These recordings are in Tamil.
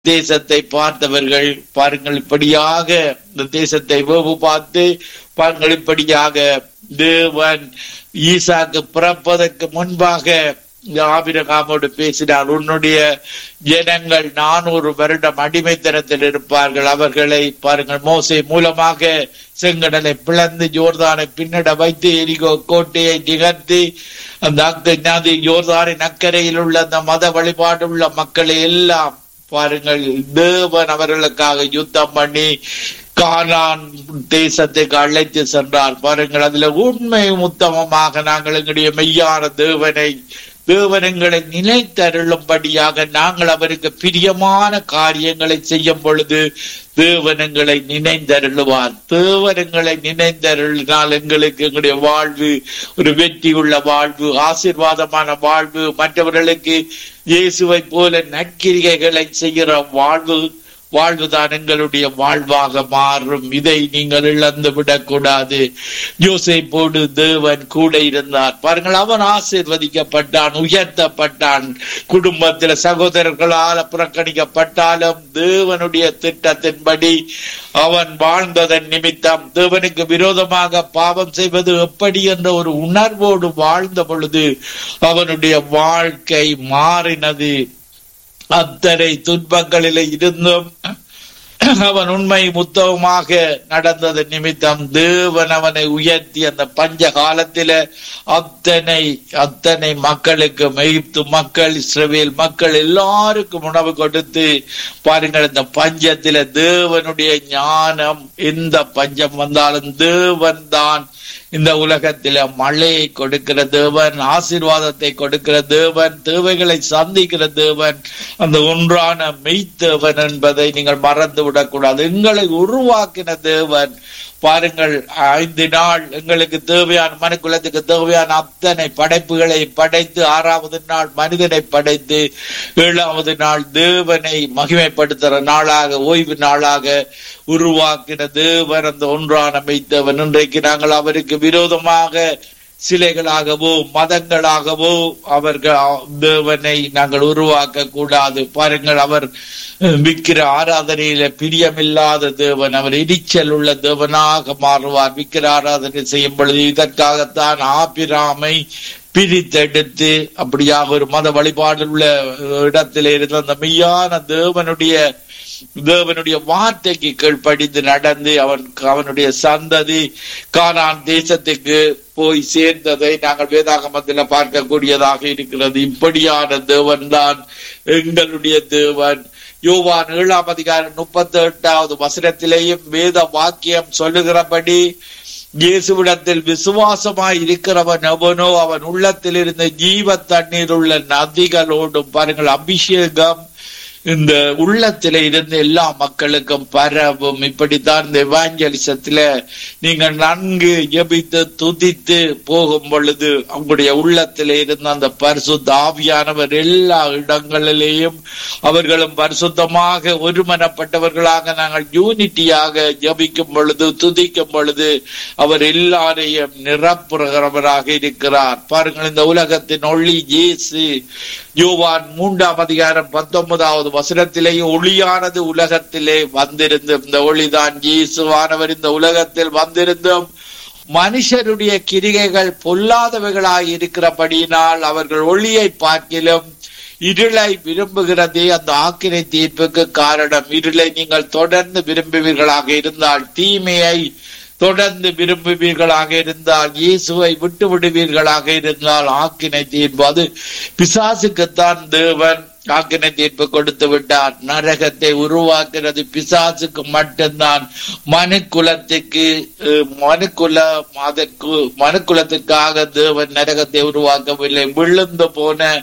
தேசத்தை பார்த்தவர்கள் பாருங்கள் இப்படியாக இந்த தேசத்தை வேவு பார்த்து பாருங்கள் இப்படியாக தேவன் ஈசாக்கு பிறப்பதற்கு முன்பாக ஆபிரகாமோடு பேசினார் உன்னுடைய ஜனங்கள் நானூறு வருடம் அடிமைத்தனத்தில் இருப்பார்கள் அவர்களை பாருங்கள் மோசை மூலமாக செங்கடலை பிளந்து ஜோர்தானை பின்னட வைத்து எரிகோ கோட்டையை நிகழ்த்தி அந்த அக்ஞாதி ஜோர்தானின் அக்கறையில் உள்ள அந்த மத வழிபாடு உள்ள மக்களை எல்லாம் பாருங்கள் தேவன் அவர்களுக்காக யுத்தம் பண்ணி கானான் தேசத்துக்கு அழைத்து சென்றார் பாருங்கள் அதுல உண்மை உத்தமமாக நாங்கள் எங்களுடைய மெய்யான தேவனை தேவனங்களை நினைத்தருளும்படியாக நாங்கள் அவருக்கு பிரியமான காரியங்களை செய்யும் பொழுது தேவனங்களை நினைந்தருளுவார் தேவனங்களை நினைந்தருளினால் எங்களுக்கு எங்களுடைய வாழ்வு ஒரு வெற்றியுள்ள வாழ்வு ஆசீர்வாதமான வாழ்வு மற்றவர்களுக்கு இயேசுவை போல நற்கிரிகைகளை செய்கிற வாழ்வு வாழ்வுதான் எங்களுடைய வாழ்வாக மாறும் இதை நீங்கள் இழந்து விடக்கூடாது யோசைப்போடு தேவன் கூட இருந்தார் பாருங்கள் அவன் ஆசீர்வதிக்கப்பட்டான் உயர்த்தப்பட்டான் குடும்பத்தில் சகோதரர்களால் புறக்கணிக்கப்பட்டாலும் தேவனுடைய திட்டத்தின்படி அவன் வாழ்ந்ததன் நிமித்தம் தேவனுக்கு விரோதமாக பாவம் செய்வது எப்படி என்ற ஒரு உணர்வோடு வாழ்ந்த பொழுது அவனுடைய வாழ்க்கை மாறினது அத்தனை துன்பங்களில் இருந்தும் அவன் உண்மை முத்தவமாக நடந்தது நிமித்தம் தேவன் அவனை உயர்த்தி அந்த பஞ்ச காலத்தில அத்தனை அத்தனை மக்களுக்கு மெய்த்து மக்கள் இஸ்ரவேல் மக்கள் எல்லாருக்கும் உணவு கொடுத்து பாருங்கள் இந்த பஞ்சத்தில தேவனுடைய ஞானம் எந்த பஞ்சம் வந்தாலும் தேவன் தான் இந்த உலகத்தில மழையை கொடுக்கிற தேவன் ஆசீர்வாதத்தை கொடுக்கிற தேவன் தேவைகளை சந்திக்கிற தேவன் அந்த ஒன்றான மெய்த்தேவன் என்பதை நீங்கள் மறந்து விடக்கூடாது எங்களை உருவாக்கின தேவன் பாருங்கள் ஐந்து நாள் எங்களுக்கு தேவையான மனுக்குலத்துக்கு தேவையான அத்தனை படைப்புகளை படைத்து ஆறாவது நாள் மனிதனை படைத்து ஏழாவது நாள் தேவனை மகிமைப்படுத்துகிற நாளாக ஓய்வு நாளாக உருவாக்கின தேவன் அந்த ஒன்றான மெய்த்தவன் இன்றைக்கு நாங்கள் அவருக்கு விரோதமாக சிலைகளாகவோ மதங்களாகவோ அவர்கள் தேவனை நாங்கள் உருவாக்க கூடாது பாருங்கள் அவர் விக்கிர ஆராதனையில பிரியமில்லாத தேவன் அவர் இடிச்சல் உள்ள தேவனாக மாறுவார் விக்கிர ஆராதனை செய்யும் பொழுது இதற்காகத்தான் ஆபிராமை பிரித்தெடுத்து அப்படியாக ஒரு மத வழிபாடு உள்ள இடத்திலே இருந்த அந்த மெய்யான தேவனுடைய தேவனுடைய வார்த்தைக்கு கீழ்ப்படிந்து நடந்து அவன் அவனுடைய சந்ததி கானான் தேசத்துக்கு போய் சேர்ந்ததை நாங்கள் வேதாகமத்தில் பார்க்கக்கூடியதாக இருக்கிறது இப்படியான தேவன் தான் எங்களுடைய தேவன் யோவான் ஏழாம் அதிகாரம் முப்பத்தி எட்டாவது வசனத்திலேயும் வேத வாக்கியம் சொல்லுகிறபடி இயேசுவிடத்தில் விசுவாசமாய் இருக்கிறவன் எவனோ அவன் உள்ளத்தில் இருந்த ஜீவ தண்ணீர் உள்ள நதிகளோடும் பாருங்கள் அபிஷேகம் இந்த உள்ளத்தில இருந்து எல்லா மக்களுக்கும் பரவும் இப்படித்தான் இந்த எவாஞ்சலிசத்துல நீங்க நன்கு ஜபித்து துதித்து போகும் பொழுது அவங்களுடைய உள்ளத்தில இருந்த அந்த பரிசுத்த ஆவியானவர் எல்லா இடங்களிலேயும் அவர்களும் பரிசுத்தமாக ஒருமனப்பட்டவர்களாக நாங்கள் யூனிட்டியாக ஜபிக்கும் பொழுது துதிக்கும் பொழுது அவர் எல்லாரையும் நிரப்புறவராக இருக்கிறார் பாருங்கள் இந்த உலகத்தின் ஒளி இயேசு யோவான் மூன்றாம் அதிகாரம் பத்தொன்பதாவது வசனத்திலேயே ஒளியானது உலகத்திலே வந்திருந்தும் இந்த ஒளிதான் இயேசுவானவர் இந்த உலகத்தில் வந்திருந்தும் மனுஷருடைய கிரிகைகள் பொல்லாதவைகளாய் இருக்கிறபடியினால் அவர்கள் ஒளியை பார்க்கிலும் இருளை விரும்புகிறதே அந்த ஆக்கினை தீர்ப்புக்கு காரணம் இருளை நீங்கள் தொடர்ந்து விரும்புவீர்களாக இருந்தால் தீமையை தொடர்ந்து விரும்புவீர்களாக இருந்தால் இயேசுவை விட்டு விடுவீர்களாக இருந்தால் ஆக்கினை தீர்ப்பு அது பிசாசுக்குத்தான் தேவன் ஆக்கினை தீர்ப்பு கொடுத்து விட்டார் நரகத்தை உருவாக்குறது பிசாசுக்கு மட்டும்தான் மனு குலத்துக்கு மனுக்குல அதற்கு மனுக்குலத்துக்காக தேவன் நரகத்தை உருவாக்கவில்லை விழுந்து போன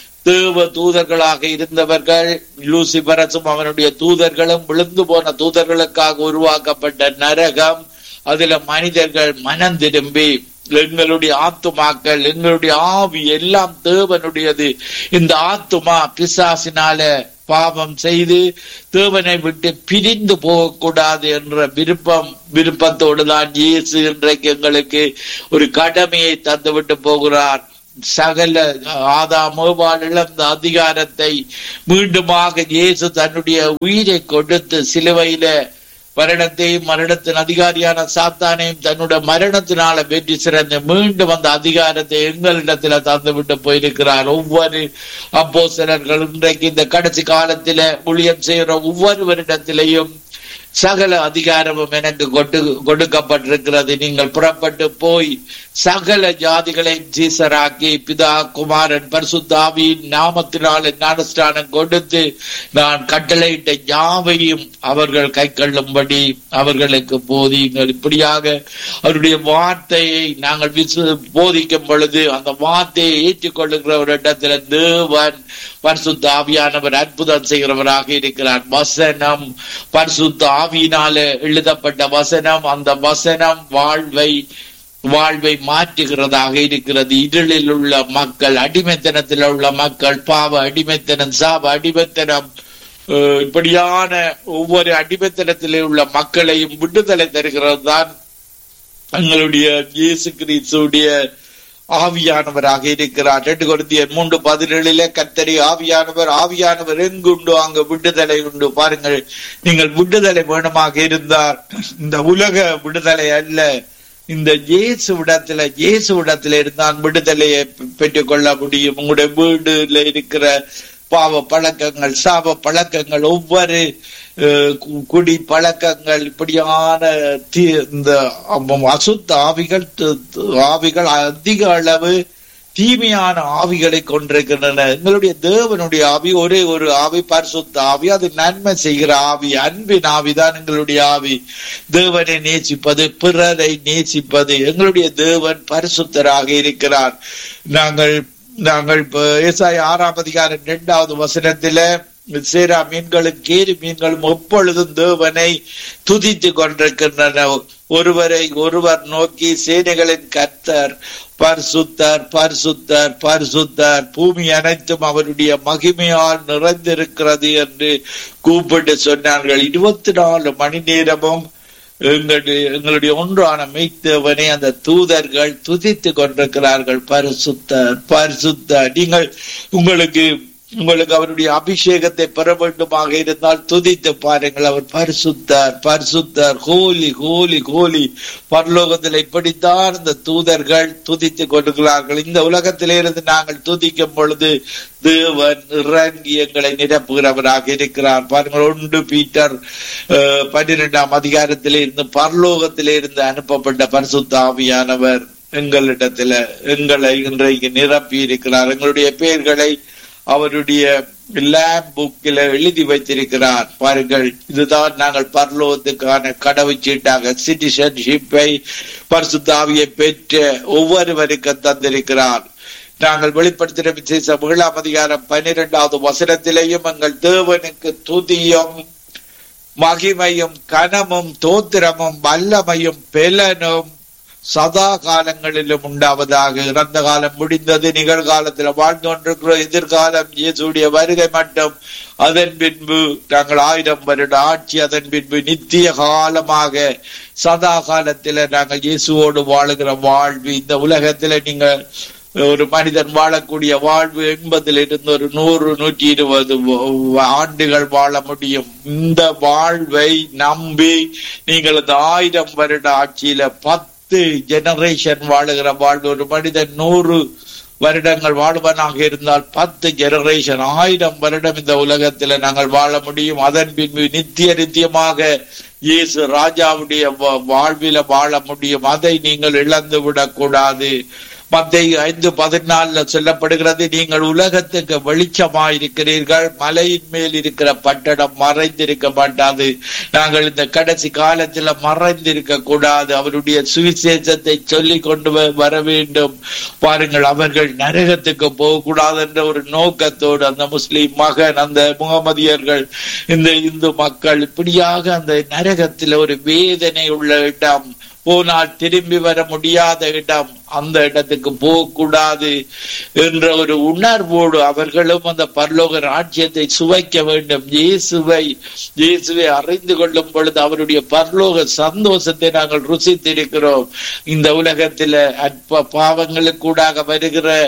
தேவ தூதர்களாக இருந்தவர்கள் லூசிபரசும் அவனுடைய தூதர்களும் விழுந்து போன தூதர்களுக்காக உருவாக்கப்பட்ட நரகம் அதுல மனிதர்கள் மனம் திரும்பி எங்களுடைய ஆத்துமாக்கள் எங்களுடைய ஆவி எல்லாம் தேவனுடையது இந்த ஆத்துமா பிசாசினால பாவம் செய்து தேவனை விட்டு பிரிந்து போகக்கூடாது என்ற விருப்பம் விருப்பத்தோடு தான் இயேசு இன்றைக்கு எங்களுக்கு ஒரு கடமையை தந்துவிட்டு போகிறார் சகல ஆதாமோவால் இழந்த அதிகாரத்தை மீண்டுமாக இயேசு தன்னுடைய உயிரை கொடுத்து சிலுவையில மரணத்தையும் மரணத்தின் அதிகாரியான சாத்தானையும் தன்னுடைய மரணத்தினால வெற்றி சிறந்து மீண்டும் அந்த அதிகாரத்தை எங்களிடத்துல தந்து விட்டு போயிருக்கிறார் ஒவ்வொரு அப்போ சிலர்கள் இன்றைக்கு இந்த கடைசி காலத்தில ஊழியம் செய்கிற ஒவ்வொருவரிடத்திலையும் சகல அதிகாரமும் எனக்கு கொடு கொடுக்கப்பட்டிருக்கிறது நீங்கள் புறப்பட்டு போய் சகல ஜாதிகளையும் சீசராக்கி பிதா குமாரன் பரிசுத்தாவியின் நாமத்தினால ஞானஸ்தானம் கொடுத்து நான் கட்டளையிட்ட யாவையும் அவர்கள் கை கொள்ளும்படி அவர்களுக்கு போதியுங்கள் இப்படியாக அவருடைய வார்த்தையை நாங்கள் விசு போதிக்கும் பொழுது அந்த வார்த்தையை ஏற்றுக்கொள்ளுகிற ஒரு இடத்துல தேவன் பரிசுத்த ஆவியானவர் அற்புதம் செய்கிறவராக இருக்கிறார் வசனம் பரிசுத்த ஆவியினால எழுதப்பட்ட வசனம் அந்த வசனம் வாழ்வை வாழ்வை மாற்றுகிறதாக இருக்கிறது இருளில் உள்ள மக்கள் அடிமைத்தனத்தில் உள்ள மக்கள் பாவ அடிமைத்தனம் சாப அடிமைத்தனம் அஹ், இப்படியான ஒவ்வொரு அடிமைத்தனத்திலே உள்ள மக்களையும் விடுதலை தருகிறது தான் எங்களுடைய இயேசு கிறிஸ்துடைய ஆவியானவராக இருக்கிறார் ரெண்டு குருந்தியர் மூன்று பதினேழிலே கத்தரி ஆவியானவர் ஆவியானவர் எங்குண்டு அங்கு விடுதலை உண்டு பாருங்கள் நீங்கள் விடுதலை வேணுமாக இருந்தார் இந்த உலக விடுதலை அல்ல இந்த இயேசு விடத்துல இயேசு விடத்துல இருந்தால் விடுதலையை பெற்றுக் கொள்ள முடியும் உங்களுடைய வீடுல இருக்கிற பாவ பழக்கங்கள் சாப பழக்கங்கள் ஒவ்வொரு அஹ், கு- குடி பழக்கங்கள் இப்படியான தீ- இந்த அம்- அசுத்த ஆவிகள் து- து- ஆவிகள் அதிக அளவு தீமையான ஆவிகளை கொண்டிருக்கின்றன எங்களுடைய தேவனுடைய ஆவி ஒரே ஒரு ஆவி பரிசுத்த ஆவி அது நன்மை செய்கிற ஆவி அன்பின் ஆவிதான் எங்களுடைய ஆவி தேவனை நேசிப்பது பிறரை நேசிப்பது எங்களுடைய தேவன் பரிசுத்தராக இருக்கிறார் நாங்கள் நாங்கள் இப்ப ஏசாய ஆறாம் அதிகாரம் இரண்டாவது வசனத்தில சேரா மீன்களும் கேரி மீன்களும் எப்பொழுதும் தேவனை துதித்து கொண்டிருக்கின்றன ஒருவரை ஒருவர் நோக்கி சேனைகளின் கர்த்தர் பரிசுத்தர் பரிசுத்தர் பரிசுத்தர் பூமி அனைத்தும் அவருடைய மகிமையால் நிறைந்திருக்கிறது என்று கூப்பிட்டு சொன்னார்கள் இருபத்தி நாலு மணி நேரமும் எங்களுடைய எங்களுடைய ஒன்றான மெய்த்தவனை அந்த தூதர்கள் துதித்து கொண்டிருக்கிறார்கள் பரிசுத்தர் பரிசுத்தர் நீங்கள் உங்களுக்கு உங்களுக்கு அவருடைய அபிஷேகத்தை பெற வேண்டுமாக இருந்தால் துதித்து பாருங்கள் அவர் பரிசுத்தர் பரிசுத்தர் ஹோலி ஹோலி ஹோலி பரலோகத்தில் இப்படித்தான் இந்த தூதர்கள் துதித்து கொண்டிருக்கிறார்கள் இந்த உலகத்திலே இருந்து நாங்கள் துதிக்கும் பொழுது தேவன் இறங்கி எங்களை நிரப்புகிறவராக இருக்கிறார் பாருங்கள் ஒன்று பீட்டர் அஹ், பன்னிரெண்டாம் அதிகாரத்திலே இருந்து பரலோகத்திலே இருந்து அனுப்பப்பட்ட பரிசுத்த ஆவியானவர் எங்களிடத்துல எங்களை இன்றைக்கு நிரப்பி இருக்கிறார் எங்களுடைய பெயர்களை அவருடைய லேம் புக்கில் எழுதி வைத்திருக்கிறார் பாருங்கள் இதுதான் நாங்கள் பரலோகத்துக்கான கடவுச்சீட்டாக சிட்டிசன்ஷிப்பை பரிசுத்தாவியை பெற்ற ஒவ்வொருவருக்கு தந்திருக்கிறார் நாங்கள் வெளிப்படுத்தின விசேஷம் ஏழாம் அதிகாரம் பன்னிரெண்டாவது வசனத்திலேயும் எங்கள் தேவனுக்கு துதியும் மகிமையும் கனமும் தோத்திரமும் வல்லமையும் பெலனும் சதா காலங்களிலும் உண்டாவதாக இறந்த காலம் முடிந்தது நிகழ்காலத்தில் வாழ்ந்து கொண்டிருக்கிற எதிர்காலம் இயேசுடைய வருகை மட்டும் அதன் பின்பு நாங்கள் ஆயிரம் வருட ஆட்சி அதன் பின்பு நித்திய காலமாக சதா காலத்தில நாங்கள் இயேசுவோடு வாழுகிற வாழ்வு இந்த உலகத்துல நீங்கள் ஒரு மனிதன் வாழக்கூடிய வாழ்வு எண்பதில் இருந்து ஒரு நூறு நூற்றி இருபது ஆண்டுகள் வாழ முடியும் இந்த வாழ்வை நம்பி நீங்கள் இந்த ஆயிரம் வருட ஆட்சியில பத்து ஜெனரேஷன் வாழுகிற வாழ்வு ஒரு மனிதன் நூறு வருடங்கள் வாழ்வனாக இருந்தால் பத்து ஜெனரேஷன் ஆயிரம் வருடம் இந்த உலகத்துல நாங்கள் வாழ முடியும் அதன் பின்பு நித்திய நித்தியமாக இயேசு ராஜாவுடைய வா- வாழ்வில வாழ முடியும் அதை நீங்கள் இழந்து விடக்கூடாது மத்திய ஐந்து பதினாலுல சொல்லப்படுகிறது நீங்கள் உலகத்துக்கு வெளிச்சமாயிருக்கிறீர்கள் மலையின் மேல் இருக்கிற பட்டணம் மறைந்திருக்க மாட்டாது நாங்கள் இந்த கடைசி காலத்துல மறைந்திருக்க கூடாது அவருடைய சுவிசேஷத்தை சொல்லி கொண்டு வ- வர வேண்டும் பாருங்கள் அவர்கள் நரகத்துக்கு போகக்கூடாது என்ற ஒரு நோக்கத்தோடு அந்த முஸ்லிம் மகன் அந்த முகமதியர்கள் இந்த இந்து மக்கள் இப்படியாக அந்த நரகத்தில் ஒரு வேதனை உள்ள இடம் போனால் திரும்பி வர முடியாத இடம் அந்த இடத்துக்கு போகக்கூடாது என்ற ஒரு உணர்வோடு அவர்களும் அந்த பரலோக ராஜ்யத்தை சுவைக்க வேண்டும் இயேசுவை இயேசுவை அறிந்து கொள்ளும் பொழுது அவருடைய பரலோக சந்தோஷத்தை நாங்கள் ருசித்திருக்கிறோம் இந்த உலகத்தில அற்ப பாவங்களுக்கூடாக வருகிற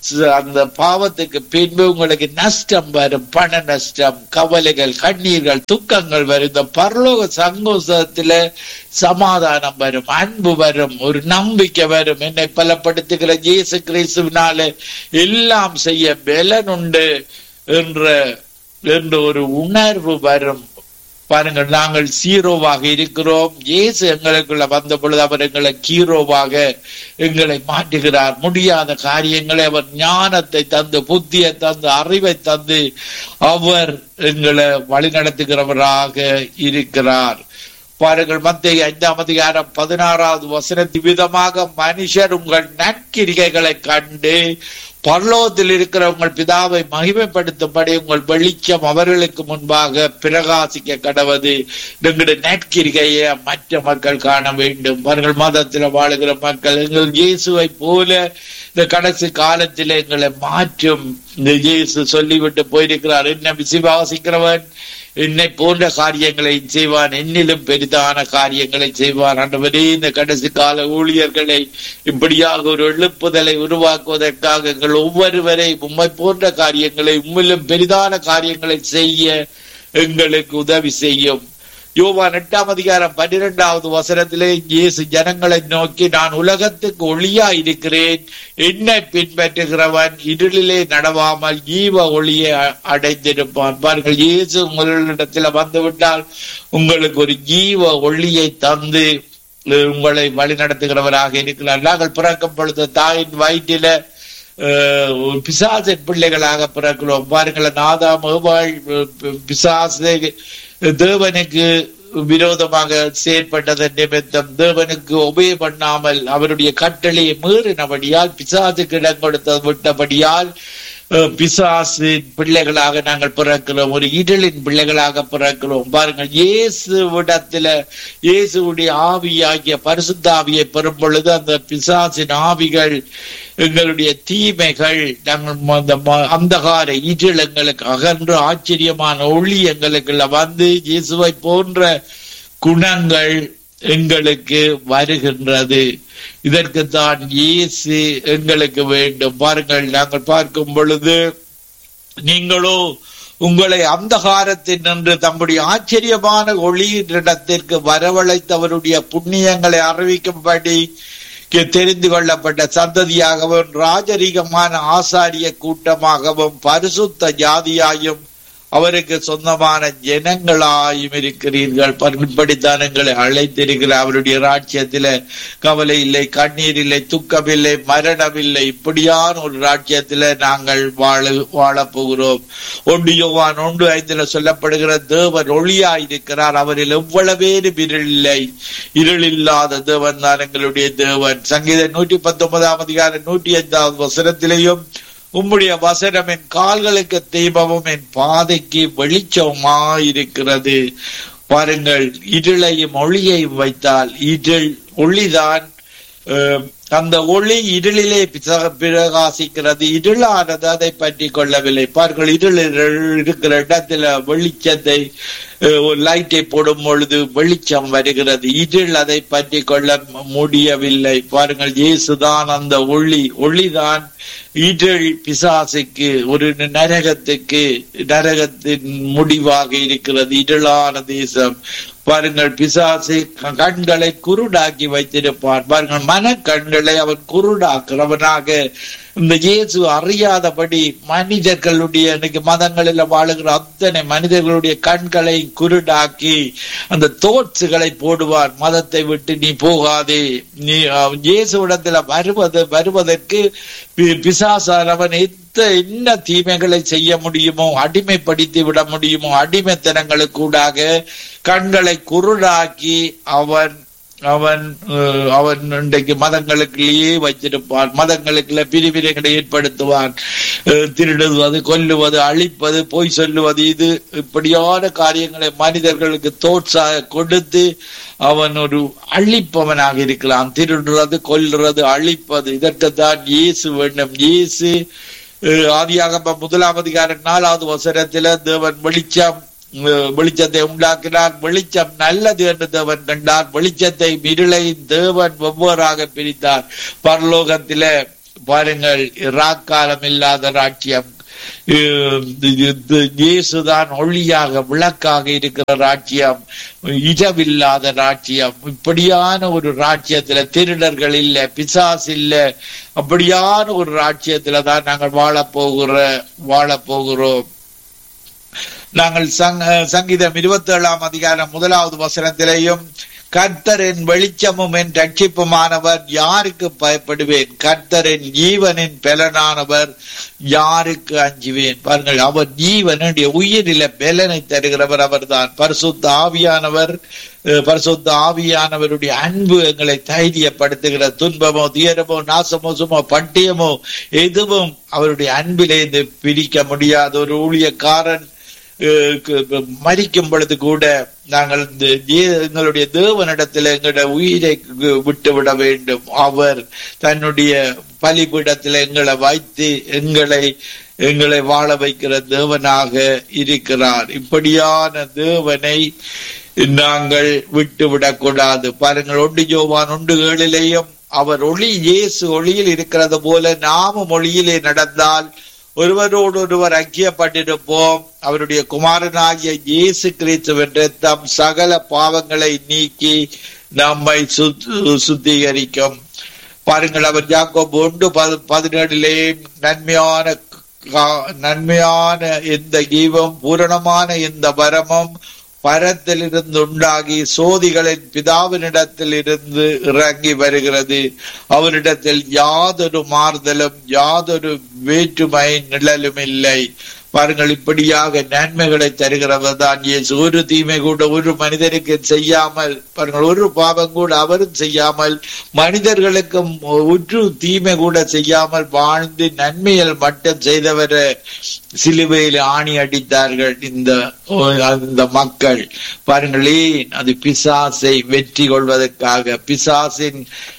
ச- அந்த பாவத்துக்கு பின்பு உங்களுக்கு நஷ்டம் வரும் பண நஷ்டம் கவலைகள் கண்ணீர்கள் துக்கங்கள் வரும் இந்த பரலோக சங்கோசத்துல சமாதானம் வரும் அன்பு வரும் ஒரு நம்பிக்கை வரும் என்னை பலப்படுத்துகிற இயேசு கிறிஸ்துவினால எல்லாம் செய்ய பலன் உண்டு என்ற என்ற ஒரு உணர்வு வரும் பாருங்கள் நாங்கள் சீரோவாக இருக்கிறோம் இயேசு எங்களுக்குள்ள வந்த பொழுது அவர் எங்களை கீரோவாக எங்களை மாற்றுகிறார் முடியாத காரியங்களை அவர் ஞானத்தை தந்து புத்தியை தந்து அறிவை தந்து அவர் எங்களை வழிநடத்துகிறவராக இருக்கிறார் பாருங்கள் மத்திய ஐந்தாம் அதிகாரம் பதினாறாவது வசனத்தின் விதமாக மனுஷர் உங்கள் நற்கிரிகைகளை கண்டு பரலோகத்தில் இருக்கிற உங்கள் பிதாவை மகிமைப்படுத்தும்படி உங்கள் வெளிச்சம் அவர்களுக்கு முன்பாக பிரகாசிக்க கடவது எங்களுடைய நற்கிரிகையை மற்ற மக்கள் காண வேண்டும் அவர்கள் மதத்தில் வாழுகிற மக்கள் எங்கள் இயேசுவை போல இந்த கடைசி காலத்தில் எங்களை மாற்றும் இந்த இயேசு சொல்லிவிட்டு போயிருக்கிறார் என்ன விசுவாசிக்கிறவன் என்னை போன்ற காரியங்களை செய்வான் என்னிலும் பெரிதான காரியங்களை செய்வான் ஆண்டவரே இந்த கடைசி கால ஊழியர்களை இப்படியாக ஒரு எழுப்புதலை உருவாக்குவதற்காக எங்கள் ஒவ்வொருவரை உம்மை போன்ற காரியங்களை உம்மிலும் பெரிதான காரியங்களை செய்ய எங்களுக்கு உதவி செய்யும் யோவான் எட்டாம் அதிகாரம் பன்னிரெண்டாவது வசனத்திலே இயேசு ஜனங்களை நோக்கி நான் உலகத்துக்கு ஒளியா இருக்கிறேன் என்னை பின்பற்றுகிறவன் இருளிலே நடவாமல் ஜீவ ஒளியை அ- அடைந்திருப்பான் பாருங்கள் இயேசு உங்களிடத்தில் வந்துவிட்டால் உங்களுக்கு ஒரு ஜீவ ஒளியை தந்து அஹ், உங்களை வழி நடத்துகிறவராக இருக்கிறார் நாங்கள் பிறக்கும் பொழுது தாயின் வயிற்றில அஹ், ஒரு பிசாசின் பிள்ளைகளாக பிறக்கிறோம் பாருங்கள் நாதாம் ஏவாள், அஹ், பிசாசு தேவனுக்கு விரோதமாக செயற்பட்டதன் நிமித்தம் தேவனுக்கு உபய பண்ணாமல் அவருடைய கட்டளையை மீறினபடியால் பிசாசுக்கு இடம் கொடுத்த விட்டபடியால் அஹ், பிசாசின் பிள்ளைகளாக நாங்கள் பிறக்கிறோம் ஒரு இருளின் பிள்ளைகளாக பிறக்கிறோம் பாருங்கள் இயேசு விடத்துல இயேசுடைய ஆவியாகிய பரிசுத்த ஆவியை பெறும் பொழுது அந்த பிசாசின் ஆவிகள் எங்களுடைய தீமைகள் நாங்கள் ம- அந்த ம- அந்தகார இருள் எங்களுக்கு அகன்று ஆச்சரியமான ஒளி எங்களுக்குள்ள வந்து இயேசுவை போன்ற குணங்கள் எங்களுக்கு வருகின்றது இதற்கு தான் இயேசு எங்களுக்கு வேண்டும் பாருங்கள் நாங்கள் பார்க்கும் பொழுது நீங்களோ உங்களை அந்தகாரத்தில் நின்று தம்முடைய ஆச்சரியமான ஒளியிடத்திற்கு வரவழைத்தவருடைய புண்ணியங்களை அறிவிக்கும்படி தெரிந்து கொள்ளப்பட்ட சந்ததியாகவும் ராஜரீகமான ஆசாரிய கூட்டமாகவும் பரிசுத்த ஜாதியாயும் அவருக்கு சொந்தமான ஜனங்களாயும் இருக்கிறீர்கள் இப்படித்தான் எங்களை அழைத்திருக்கிறார் அவருடைய ராஜ்யத்தில கவலை இல்லை கண்ணீர் இல்லை துக்கம் இல்லை மரணம் இல்லை இப்படியான ஒரு ராஜ்யத்தில நாங்கள் வாழ வாழப் போகிறோம் ஒன்று யோவான் ஒன்று ஐந்துல சொல்லப்படுகிற தேவன் ஒளியாயிருக்கிறார் அவரில் எவ்வளவேனும் இருள் இல்லை இருள் இல்லாத தேவன் தான் எங்களுடைய தேவன் சங்கீதம் நூற்றி பத்தொன்பதாம் அதிகாரம் நூற்றி ஐந்தாவது வசனத்திலேயும் உம்முடைய வசனம் என் கால்களுக்கு தீபமும் என் பாதைக்கு வெளிச்சமாயிருக்கிறது பாருங்கள் இருளையும் ஒளியையும் வைத்தால் இருள் ஒளிதான் அஹ், அந்த ஒளி இருளிலே பிச- பிரகாசிக்கிறது இருளானது அதை பற்றி கொள்ளவில்லை பாருங்கள் இருள் இருள் இருக்கிற இடத்துல வெளிச்சத்தை அஹ், ஒரு லைட்டை போடும் பொழுது வெளிச்சம் வருகிறது இருள் அதை பற்றி கொள்ள முடியவில்லை பாருங்கள் இயேசுதான் அந்த ஒளி ஒளிதான் ஈற்றல் பிசாசுக்கு ஒரு நரகத்துக்கு நரகத்தின் முடிவாக இருக்கிறது இருளான தேசம் பாருங்கள் பிசாசு க- கண்களை குருடாக்கி வைத்திருப்பான் பாருங்கள் மன கண்களை அவன் குருடாக்குறவனாக இந்த இயேசு அறியாதபடி மனிதர்களுடைய இன்னைக்கு மதங்களில் வாழுகிற அத்தனை மனிதர்களுடைய கண்களை குருடாக்கி அந்த தோட்சுகளை போடுவார் மதத்தை விட்டு நீ போகாதே நீ அஹ், இயேசுவிடத்துல வருவது வருவதற்கு பி- பிசாசானவன் எத்த என்ன தீமைகளை செய்ய முடியுமோ அடிமைப்படுத்தி விட முடியுமோ அடிமைத்தனங்களுக்கூடாக கண்களை குருடாக்கி அவன் அவன் அஹ், அவன் இன்றைக்கு மதங்களுக்குள்ளேயே வைத்திருப்பான் மதங்களுக்குள்ள பிரிவினைகளை ஏற்படுத்துவான் அஹ், திருடுவது கொல்லுவது அழிப்பது பொய் சொல்லுவது இது இப்படியான காரியங்களை மனிதர்களுக்கு தோற்சாக கொடுத்து அவன் ஒரு அழிப்பவனாக இருக்கலாம் திருடுறது கொல்லுறது அழிப்பது இதற்குத்தான் இயேசு வேண்டும் இயேசு அஹ், ஆதியாகமம் முதலாம் அதிகாரம் நாலாவது வசனத்தில தேவன் வெளிச்சம் அஹ், வெளிச்சத்தை உண்டாக்கினார் வெளிச்சம் நல்லது என்று தேவன் கண்டார் வெளிச்சத்தை இருளை தேவன் வெவ்வேறாக பிரித்தார் பரலோகத்தில பாருங்கள் இராக்காலம் இல்லாத ராட்சியம் இயேசுதான் ஒளியாக விளக்காக இருக்கிற ராட்சியம் இரவில்லாத ராட்சியம் இப்படியான ஒரு ராட்சியத்துல திருடர்கள் இல்ல பிசாஸ் இல்ல அப்படியான ஒரு ராட்சியத்துல தான் நாங்கள் வாழ போகிற வாழ போகிறோம் நாங்கள் சங்கீதம் இருபத்தி ஏழாம் அதிகாரம் முதலாவது வசனத்திலேயும் கர்த்தரின் வெளிச்சமும் என் ரட்சிப்புமானவர் யாருக்கு பயப்படுவேன் கர்த்தரின் ஜீவனின் பலனானவர் யாருக்கு அஞ்சுவேன் பாருங்கள் அவர் ஜீவனுடைய உயிரில பலனை தருகிறவர் அவர்தான் பரிசுத்த ஆவியானவர் பரிசுத்த ஆவியானவருடைய அன்பு எங்களை தைரியப்படுத்துகிற துன்பமோ துயரமோ நாசமோசமோ பட்டியமோ எதுவும் அவருடைய அன்பிலே பிரிக்க முடியாத ஒரு ஊழியக்காரன் மறிக்கும் பொழுது கூட நாங்கள் எங்களுடைய தேவனிடத்தில் எங்களுடைய உயிரை விட்டு விட வேண்டும் அவர் தன்னுடைய பலிபீடத்தில் எங்களை வைத்து எங்களை எங்களை வாழ வைக்கிற தேவனாக இருக்கிறார் இப்படியான தேவனை நாங்கள் விட்டு விடக்கூடாது பாருங்கள் ஒன்று ஜோவான் ஒன்று ஏழிலேயும் அவர் ஒளி இயேசு ஒளியில் இருக்கிறது போல நாமும் ஒளியிலே நடந்தால் ஒருவரோடு ஒருவர் ஐக்கியப்பட்டிருப்போம் அவருடைய குமாரனாகிய இயேசு கிறிஸ்துவின் ரத்தம் சகல பாவங்களை நீக்கி நம்மை சுத்திகரிக்கும் பாருங்கள் அவர் ஜாக்கோப் ஒன்று பதினேழிலே நன்மையான நன்மையான எந்த கீவம் பூரணமான எந்த வரமும் பரத்திலிருந்து உண்டாகி சோதிகளின் பிதாவினிடத்தில் இருந்து இறங்கி வருகிறது அவரிடத்தில் யாதொரு மாறுதலும் யாதொரு வேற்றுமை நிழலும் இல்லை பாருங்கள் இப்படியாக நன்மைகளை தருகிறவர் தான் இயேசு ஒரு தீமை கூட ஒரு மனிதனுக்கு செய்யாமல் பாருங்கள் ஒரு பாவம் கூட அவரும் செய்யாமல் மனிதர்களுக்கும் ஒற்று தீமை கூட செய்யாமல் வாழ்ந்து நன்மைகள் மட்டும் செய்தவர சிலுவையில் ஆணி அடித்தார்கள் இந்த இந்த மக்கள் பாருங்களே அது பிசாசை வெற்றி கொள்வதற்காக பிசாசின்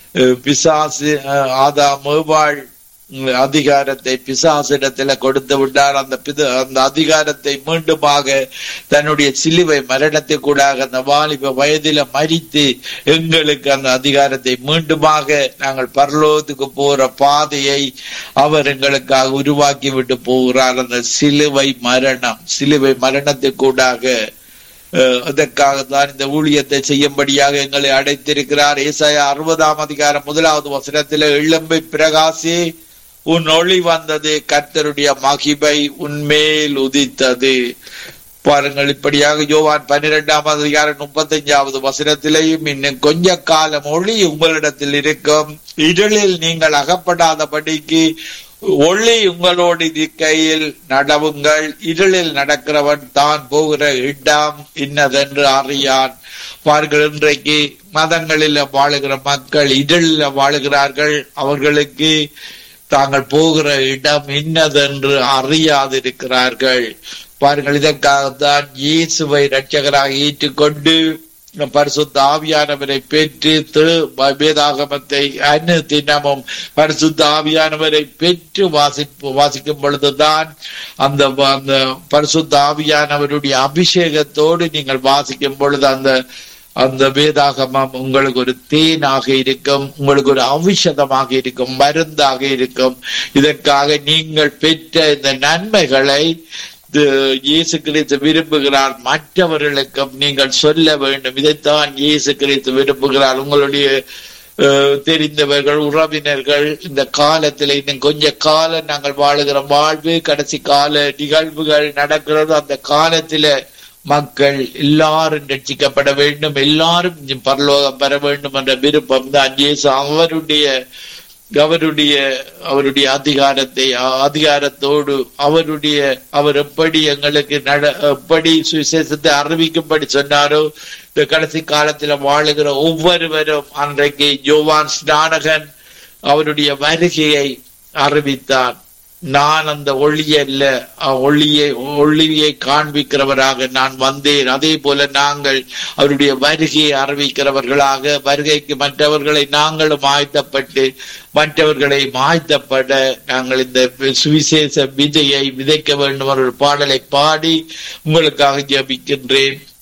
பிசாசு ஆதா மேவாள் அதிகாரத்தை பிசாசிடத்துல கொடுத்து விட்டார் அந்த அந்த அதிகாரத்தை மீண்டுமாக தன்னுடைய சிலுவை மரணத்தை கூட அந்த வாலிப வயதில மறித்து எங்களுக்கு அந்த அதிகாரத்தை மீண்டுமாக நாங்கள் பரலோகத்துக்கு போற பாதையை அவர் எங்களுக்காக உருவாக்கி விட்டு போகிறார் அந்த சிலுவை மரணம் சிலுவை மரணத்தை கூடாக அதற்காக தான் இந்த ஊழியத்தை செய்யும்படியாக எங்களை அடைத்திருக்கிறார் ஏசாயா அறுபதாம் அதிகாரம் முதலாவது வசனத்தில் இளம்பை பிரகாசி உன் ஒளி வந்தது கர்த்தருடைய மகிமை உன்மேல் உதித்தது பாருங்கள் இப்படியாக யோவான் பன்னிரெண்டாம் அதிகாரம் முப்பத்தஞ்சாவது வசனத்திலேயும் இன்னும் கொஞ்ச காலம் ஒளி உங்களிடத்தில் இருக்கும் இருளில் நீங்கள் அகப்படாதபடிக்கு ஒளி உங்களோடு இருக்கையில் நடவுங்கள் இருளில் நடக்கிறவன் தான் போகிற இடம் இன்னதென்று அறியான் பாருங்கள் இன்றைக்கு மதங்களில் வாழுகிற மக்கள் இருளில் வாழுகிறார்கள் அவர்களுக்கு தாங்கள் போகிற இடம் இன்னதென்று அறியாதிருக்கிறார்கள் பாருங்கள் இதற்காகத்தான் இயேசுவை ரட்சகராக ஏற்றுக்கொண்டு பரிசுத்த ஆவியானவரை பெற்று வேதாகமத்தை அன்னு தினமும் பரிசுத்த ஆவியானவரை பெற்று வாசிப்பு வாசிக்கும் பொழுதுதான் அந்த அந்த பரிசுத்த ஆவியானவருடைய அபிஷேகத்தோடு நீங்கள் வாசிக்கும் பொழுது அந்த அந்த வேதாகமம் உங்களுக்கு ஒரு தேனாக இருக்கும் உங்களுக்கு ஒரு ஔஷதமாக இருக்கும் மருந்தாக இருக்கும் இதற்காக நீங்கள் பெற்ற இந்த நன்மைகளை இயேசு கிறிஸ்து விரும்புகிறார் மற்றவர்களுக்கும் நீங்கள் சொல்ல வேண்டும் இதைத்தான் இயேசு கிறிஸ்து விரும்புகிறார் உங்களுடைய தெரிந்தவர்கள் உறவினர்கள் இந்த காலத்துல இன்னும் கொஞ்ச காலம் நாங்கள் வாழுகிற வாழ்வு கடைசி கால நிகழ்வுகள் நடக்கிறது அந்த காலத்துல மக்கள் எல்லாரும் ரட்சிக்கப்பட வேண்டும் எல்லாரும் பரலோகம் பெற வேண்டும் என்ற விருப்பம் தான் இயேசு அவருடைய அவருடைய அவருடைய அதிகாரத்தை அதிகாரத்தோடு அவருடைய அவர் எப்படி எங்களுக்கு நட எப்படி சுவிசேஷத்தை அறிவிக்கும்படி சொன்னாரோ இந்த கடைசி காலத்துல வாழுகிற ஒவ்வொருவரும் அன்றைக்கு ஜோவான் ஸ்நானகன் அவருடைய வருகையை அறிவித்தான் நான் அந்த ஒளியல்ல ஒளியை ஒளியை காண்பிக்கிறவராக நான் வந்தேன் அதே போல நாங்கள் அவருடைய வருகையை அறிவிக்கிறவர்களாக வருகைக்கு மற்றவர்களை நாங்களும் ஆயத்தப்பட்டு மற்றவர்களை மாய்த்தப்பட நாங்கள் இந்த சுவிசேஷ விதையை விதைக்க வேண்டும் ஒரு பாடலை பாடி உங்களுக்காக ஜபிக்கின்றேன்